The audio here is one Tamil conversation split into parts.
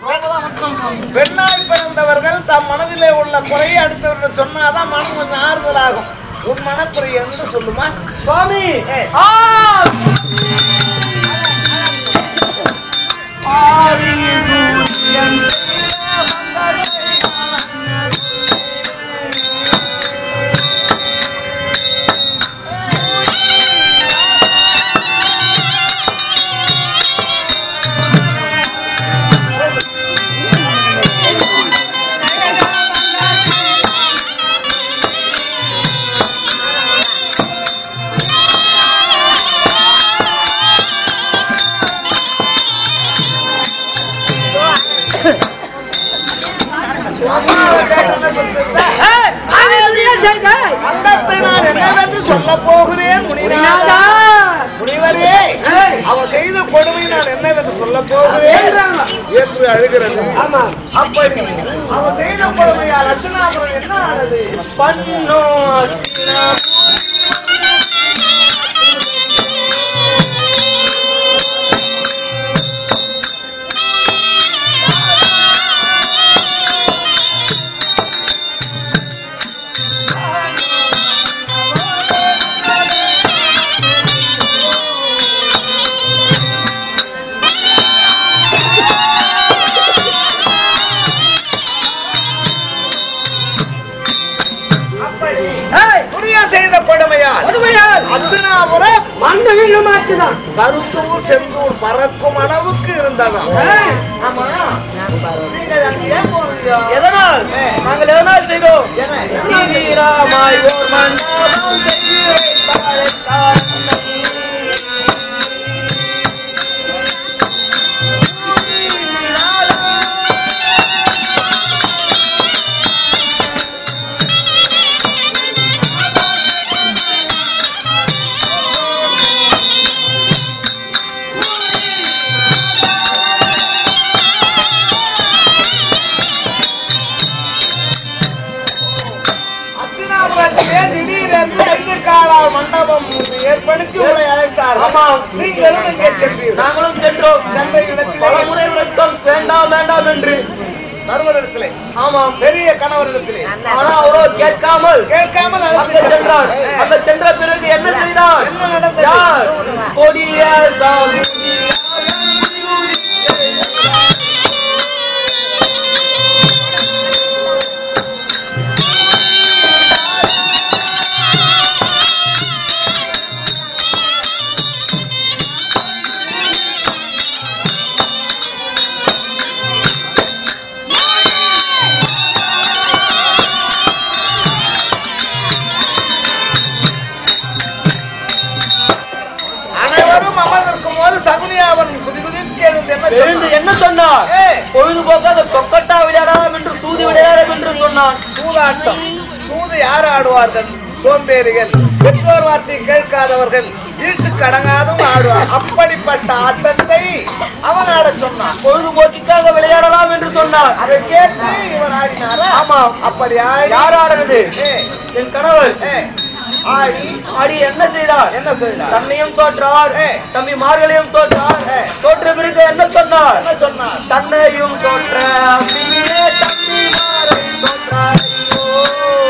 பெண்ணாய் பிறந்தவர்கள் தம் மனதிலே உள்ள குறையை அடுத்தவர்கள் சொன்னாதான் மனம் கொஞ்சம் ஆறுதலாகும் உன் மனக்குறை என்று சொல்லுமா சுவாமி ஏ. ஆ! ஆதிதூயன் அந்தத்தை நான் என்னவென்று சொல்ல போகிறேன் முனிநாதா முனிவரே அவ செய்த கொடுமை நான் என்னவென்று சொல்ல போகிறேன் என்று அழுகிறது அப்படி அவ செய்த கொடுமையால் அர்ச்சனாபுரம் என்ன ஆனது பண்ணோ அஸ்தினா அப்படி துரியா செய்த கொடுமையால் அர்ச்சனாபுரம் கருத்தூர் செந்தூர் பறக்கும் அளவுக்கு இருந்ததாம் ஆமா நீங்கள் அங்க ஏன் போறீங்க எதனால் நாங்கள் எதனால் செய்தோம் என்ன? நீதிராமாய் ஓர் மண்டபம் செய்து வைத்தாள் கண்ணகி. அர்ச்சனாபுரத்திலே திடீரென்று ஐந்து கால மண்டபம் ஏற்படுத்தி உங்களை அழைத்தார் ஆமாம். நீங்களும் இங்கே சென்றீர்கள் நாங்களும் சென்றோம் சந்தை இடத்திலே பல முறை விளக்கம் வேண்டாம் வேண்டாம் என்று கருவரிடத்திலே ஆமாம் பெரிய கணவரிடத்திலே ஆனா அவரோ கேட்காமல் கேட்காமல் அங்க அழைத்து சென்றார் சென்றார். அங்க சென்ற பிறகு என்ன செய்தார் என்ன நடந்தது? யார் கொடிய சாமி அனைவரும் அமர்ந்திருக்கும் போது சகுனியாவன் குதி குதித்து எழுந்து என்ன எழுந்து சொன்னான்? என்ன சொன்னார் ஏய், பொழுதுபோக்காக சொக்கட்டா விளையாடலாம் என்று சூதி விளையாடலாம் என்று சொன்னான் சூதாட்டம் சூது யார் ஆடுவார்கள் சோம்பேறிகள் பெற்றோர் வார்த்தை கேட்காதவர்கள் வீட்டுக்கு அடங்காதும் ஆடுவார் அப்படிப்பட்ட ஆட்டத்தை அவன் ஆடச் சொன்னான் பொழுதுபோக்கிற்காக விளையாடலாம் என்று சொன்னார் அதை கேட்டு இவன் ஆடினாரா ஆமாம் அப்படி ஆடி யார் ஆடுறது ஏய், என் கணவர் ஏய், ஆடி அடி என்ன செய்தார் என்ன செய்தார் தன்னையும் தோற்றார் ஏ. தம்பி மார்களையும் தோற்றார் ஏ. தோற்ற பிறகு என்ன சொன்னார் என்ன சொன்னார் தன்னையும் தோற்ற பின்னே தம்பி மாரை தோற்றார் ஐயோ.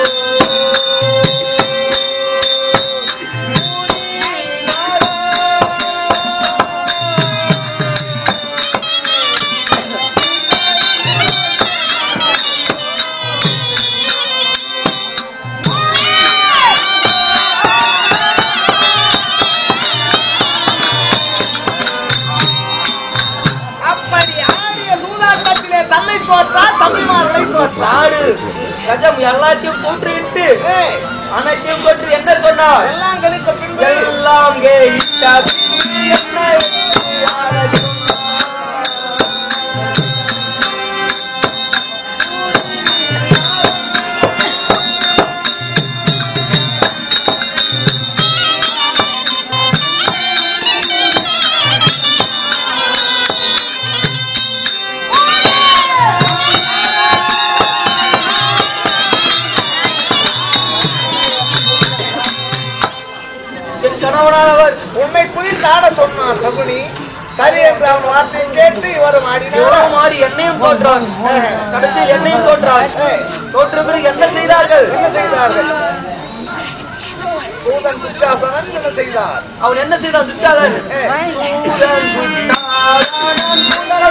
அப்படி ஆடிய சூதாட்டத்திலே தன்னை தோற்றார் தம்பிமார்களை தோற்றார் ஆடு கஜம் எல்லாத்தையும் தோற்றுவிட்டு ஏய், அனைத்தையும் கொண்டு என்ன சொன்னார் எல்லாம் கழித்த பின்பு எல்லாம் கேட்ட பின்பு என்னை ஆடச் சொன்னார். என் கணவனானவர் உன்னை குறித்து ஆட சொன்னார் சகுனி சரி என்று அவன் வார்த்தையை கேட்டு இவரும் ஆடினார் இவரும் மாறி என்னையும் தோற்றான் கடைசியில் என்னையும் தோற்றான் தோற்ற பிறகு என்ன செய்தார்கள் என்ன செய்தார்கள் சூதன் துச்சாசனன் என்ன செய்தார் அவன் என்ன செய்தான் துச்சாதன் சூதன் துச்சாதனன்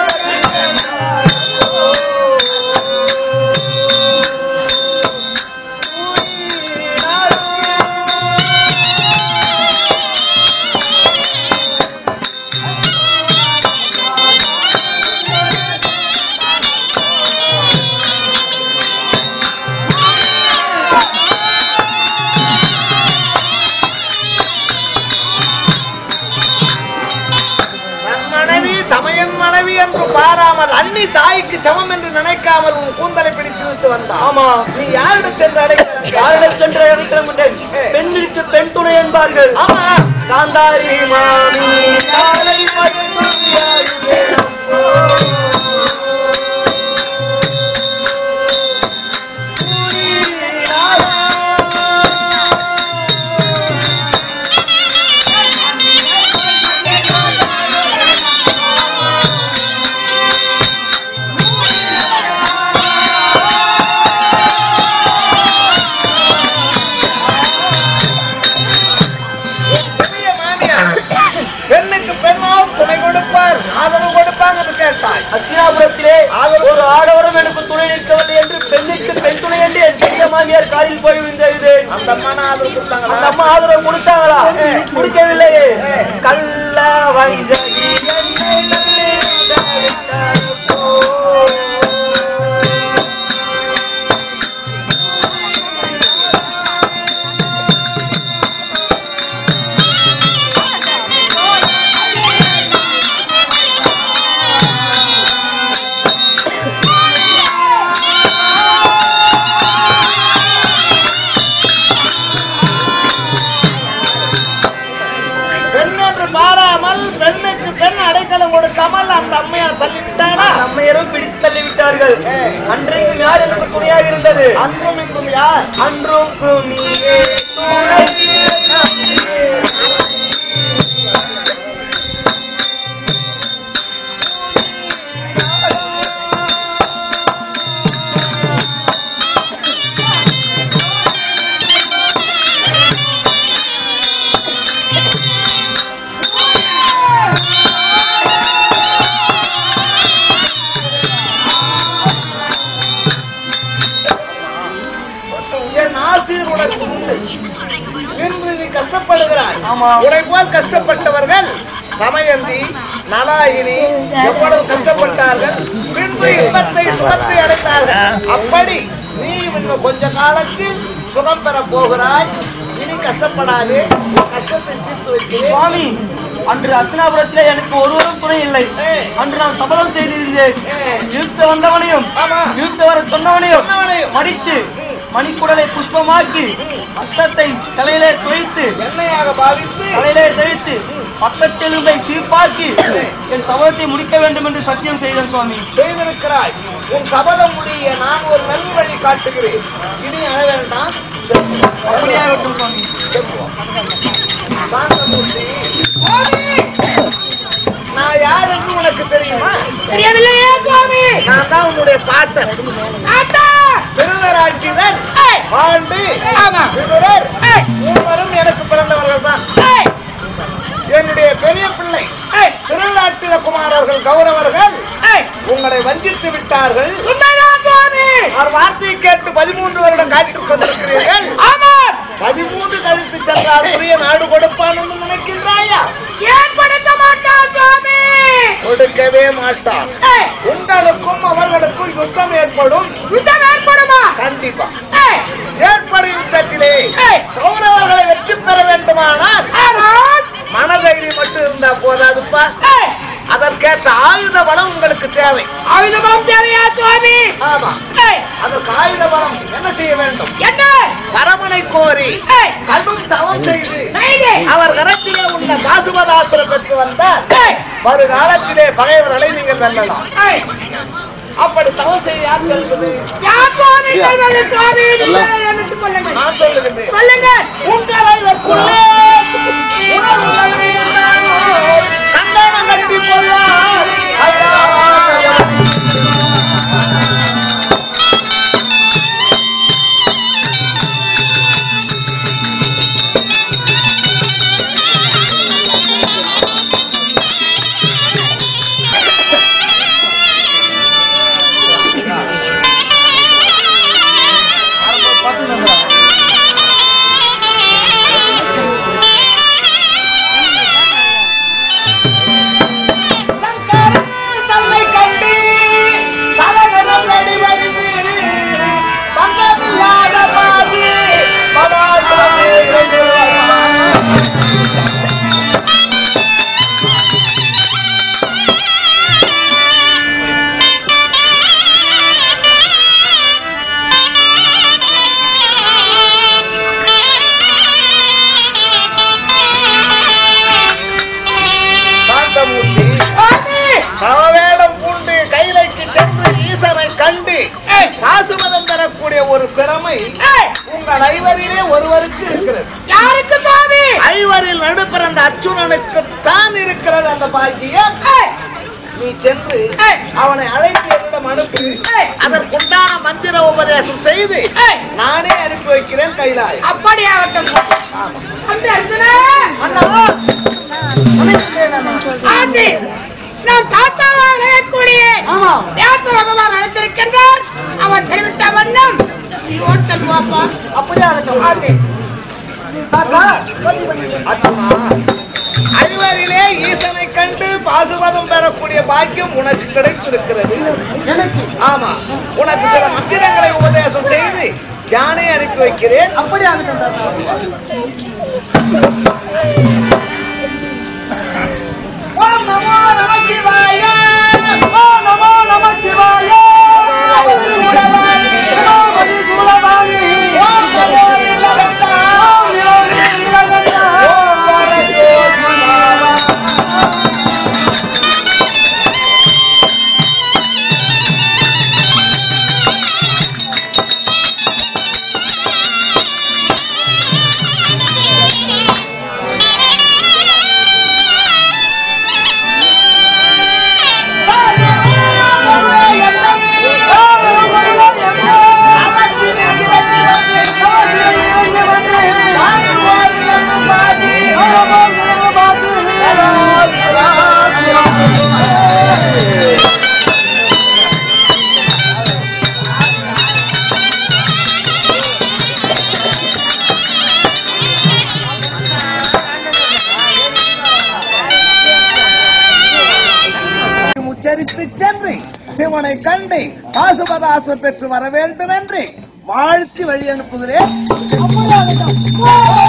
தன் மனைவி தமையன் மனைவி என்று பாராமல் அண்ணி தாய்க்கு சமம் என்று நினைக்காமல் உன் கூந்தலை பிடித்து விட்டு வந்தான் ஆமா நீ யாரிடம் சென்று அடைகிறாய் யாரிடம் சென்று அழைக்கிறேன் பெண்ணிற்கு பெண் துணை என்பார்கள் ஆமா காந்தாரி மாமி காலை பட்டுயாருமே. பெரிய மாமியார் பெண்ணுக்கு பெண்ணால் துணை கொடுப்பார் ஆதரவு கொடுப்பாங்க என்று கேட்டாய் அத்தியாபுரத்திலே ஒரு ஆடவரம் எனக்கு துணை நிற்கவில்லை என்று பெண்ணுக்கு பெண் துணை என்று என் பெரிய மாமியார் காலில் போய் விழுந்தது அந்த அம்மா ஆதரவு அந்த கொடுத்தாங்களா அம்மா ஆதரவு கொடுத்தாங்களா கொடுக்கவில்லையே கள்ள வஞ்சகி என்னை தள்ளிவிட்டாள் போ. பெண் என்று பாராமல் பெண்ணுக்கு பெண் அடைக்கலம் கொடுக்காமல் அந்த அம்மையார் தள்ளிவிட்டானா நம்மையரும் பிடித்து தள்ளி விட்டார்கள் அன்றைக்கும் யார் எனக்கு துணையாக இருந்தது அன்றும் இன்றும் யார் அன்றுக்கும் நீயே துணை என் ஆசிரியர் உனக்கு உண்டு இன்று நீ கஷ்டப்படுகிறாய் ஆமா. உன்னை போல் கஷ்டப்பட்டவர்கள் தமயந்தி நலாயினி எவ்வளவு கஷ்டப்பட்டார்கள் பின்பு இன்பத்தை சுகத்தை அடைந்தார்கள் அப்படி நீ இன்னும் கொஞ்ச காலத்தில் சுகம் பெற போகிறாய் இனி கஷ்டப்படாதே உன் கஷ்டத்தை தீர்த்து வைக்கிறேன் சுவாமி அன்று அஸ்னாபுரத்திலே எனக்கு ஒருவரும் துணை இல்லை அன்று நான் சபதம் செய்திருந்தேன் இழுத்து வந்தவனையும் ஆமா. இழுத்து வர சொன்னவனையும் சொன்னவனையும். மடித்து மணிக்குடலை புஷ்பமாக்கி ரத்தத்தை தலையிலே துவைத்து என்னையாக பாவித்து தலையிலே தெளித்து பக்கத்தெலும்பை சீர்பாக்கி என் சபதத்தை முடிக்க வேண்டும் என்று சத்தியம் செய்தேன் சுவாமி செய்திருக்கிறாய் உன் சபதம் முடிய நான் ஒரு நல் வழி காட்டுகிறேன் இனி அழ வேண்டாம் செல்வோம். அப்படியாகட்டும் சுவாமி செல்வோம். சாந்தமூர்த்தி, நான் யார் என்று உனக்கு தெரியுமா தெரியவில்லையே சுவாமி நான் தான் உன்னுடைய பாட்டன் ஆத்தா திருநராட்சிதன் ஏய், பாண்டு ஆமா. விதுரர் ஏய், மூவரும் எனக்கு பிறந்தவர்கள் தான் ஏய், என்னுடைய பெரிய பிள்ளை ஏய், திருநாட்டில குமாரர்கள் கௌரவர்கள் ஏய், உங்களை வஞ்சித்து விட்டார்கள் உண்மைதான் சுவாமி அவர் வார்த்தையை கேட்டு பதிமூன்று வருடம் காட்டுக் கொண்டிருக்கிறீர்கள் ஆமாம் பதிமூன்று கழித்து சென்றால் புதிய நாடு கொடுப்பான் என்று நினைக்கின்றாயா ஏன் கொடுக்க மாட்டான் சுவாமி கொடுக்கவே மாட்டான் ஏய், உங்களுக்கும் அவர்களுக்கும் யுத்தம் ஏற்படும் யுத்தம் ஏற்படுமா கண்டிப்பா ஏய், ஏற்படும் யுத்தத்திலே ஏய், கௌரவர்களை வெற்றி பெற வேண்டுமானால் ஆமாம். மனதைரியம் மட்டும் இருந்தா போதாதுப்பா ஏய், அதற்கேற்ற ஆயுத பலம் உங்களுக்கு தேவை ஆயுதமும் தேவையா சுவாமி ஆமா ஏய், அதற்கு ஆயுத பலம் என்ன செய்ய வேண்டும் என்ன பரமனை கோரி ஏய், கடும் தவம் செய்து நைகே. அவர் கரத்திலே உள்ள பாசுபதாசுரம் பெற்று வந்தால் ஏய், வருகாலத்திலே பகைவர்களை நீங்கள் வெல்லலாம் ஏய், அப்படி தவம் செய்ய யார் சொல்வது யார் சுவாமி சொல்வது சுவாமி நீங்கள் எனக்கு சொல்லுங்கள் நான் சொல்லுகின்றேன் சொல்லுங்க உங்களை இதற்குள்ளே உணர்வுகள் கண்டனம் கட்டி கொள்ள ஒரு திறமை ஏய், உங்கள் ஐவரிலே ஒருவருக்கு இருக்கிறது யாருக்கு சுவாமி ஐவரில் நடுப்பிறந்த அர்ச்சுனனுக்கு தான் இருக்கிறது அந்த பாக்கியம் ஏய், நீ சென்று ஏய், அவனை அழைத்து என்னிடம் அனுப்பி ஏய், அதற்குண்டான மந்திர உபதேசம் செய்து ஏய், நானே அனுப்பி வைக்கிறேன் கைலாய் அப்படி ஆகட்டும் தம்பி அர்ச்சனா ஆண்டி நான் தாத்தாவா அழையக்கூடிய வியாச பகவான் அழைத்திருக்கின்றார் அவன் தெரிவித்த வண்ணம் நீ ஓட்டல் வாப்பா அப்படியே ஆண்டி அத்தம்மா, ஐவரிலே ஈசனை கண்டு பாசுபதம் பெறக்கூடிய பாக்கியம் உனக்கு கிடைத்திருக்கிறது ஆமா உனக்கு சில மந்திரங்களை உபதேசம் செய்து யானை அனுப்பி வைக்கிறேன் அப்படி ஓம் நமோ நம சிவாய ஓம் நமோ நம சிவாய ஓம் நமோ நீலகண்டா. ஓம் வரஜோதிநாதா. உச்சரித்து சென்று சிவனை கண்டு பாசுபதாசம் பெற்று வர வேண்டும் என்று வாழ்த்தி வழி அனுப்புகிறேன்